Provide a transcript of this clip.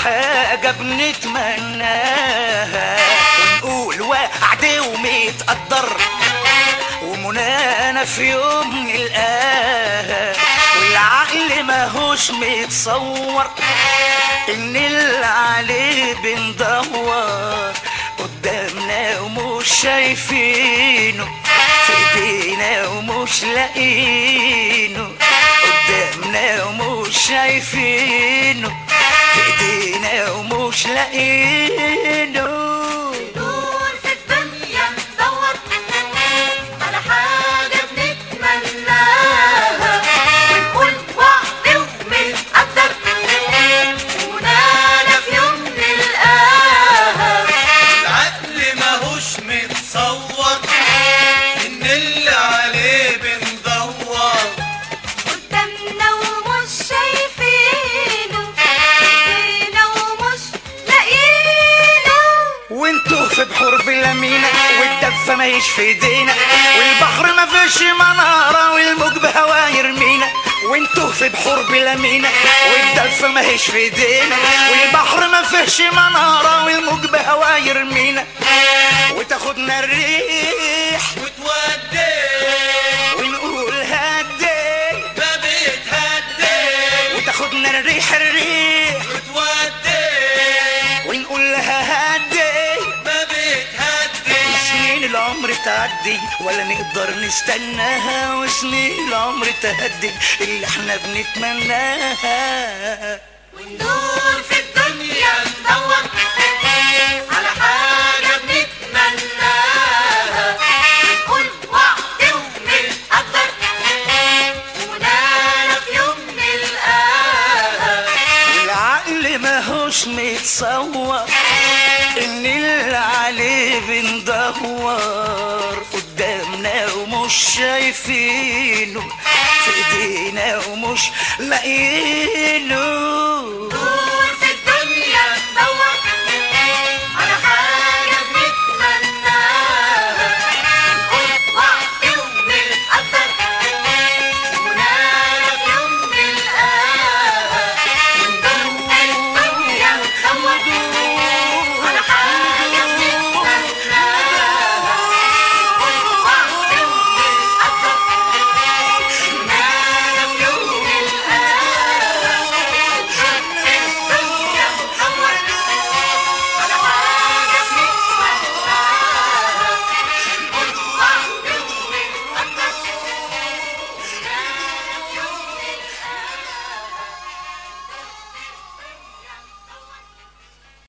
حاجة بنتمناها ونقول وعد ومتقدر ومنانا في يوم نلقاها والعقل ماهوش متصور ان اللي عليه بندور قدامنا ومش شايفينه في ايدينا ومش لاقينه قدامنا ومش شايفينه في ايدينا ومش لاقينه دور في الدنيا ندور على حاجة بنتمناها ونقول وعد ومتقدر ومنانا في يوم نلقاها العقل ماهوش متصور ان اللي عليه بندور قدامنا ومش شايفينه ايدينا ومش لاقيينه وانتوا في بحور بلا مينا والدفة ماهيش في ايدينا والبحر ما فيش منارة والموج بهوا يرمينا وانتوا في بحور بلا مينا والدفة ماهيش في ايدينا والبحر ما فيش منارة والموج بهوا يرمينا وتاخدنا الريح وتودي ونقول هدي ما بتهدي وتاخدنا الريح الريح وتودي ونقول لها هدي ما بتهدي سنين العمر تعدي ولا نقدر نستناها وسنين العمر تهدي اللي احنا بنتمناها وندور في الدنيا ندور على حاجة بنتمناها ونقول وعد ومتقدر ومنانا في يوم نلقاها والعقل ماهوش متصور ان اللي عليه بندور قدامنا ومش شايفينه في ايدينا ومش لاقيينه دور